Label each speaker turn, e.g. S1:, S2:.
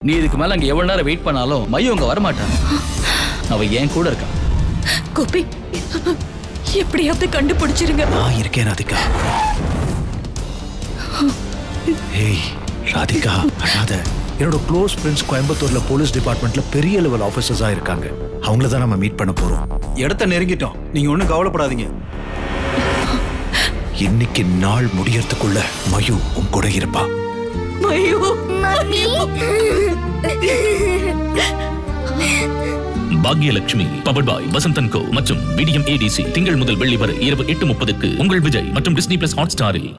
S1: நீ இதுக்கு மேல அங்க எவ்வளவு நேரம் வெயிட் பண்ணாலும் மையம் அங்க வரமாட்டான் அவ என் கூட இருக்கா
S2: கோபி எப்படியாவது கண்டுபிடிச்சிருங்க
S3: நான் இருக்கேன் ராதிகா ஏய் ராதிகா அழாத என்னோட க்ளோஸ் ஃப்ரெண்ட்ஸ் கோயம்புத்தூர்ல போலீஸ் டிபார்ட்மெண்ட்ல பெரிய லெவல் ஆஃபீஸர்ஸா இருக்காங்க அவங்கள தான் நம்ம மீட் பண்ண போறோம்
S4: இடத்த நெருங்கிட்டோம் நீங்க ஒன்றும் கவலைப்படாதீங்க
S3: இன்னைக்கு நாள் முடியறதுக்குள்ள மயு உன் கூட இருப்பா
S2: ஐயோ
S5: Bhagyalakshmi powered by Vasanthan co மற்றும் விடியம் ஏடிசி திங்கள் முதல் வெள்ளி வரை இரவு எட்டு முப்பதுக்கு உங்கள் விஜய் மற்றும் டிஸ்னி பிளஸ் ஹாட் ஸ்டாரில்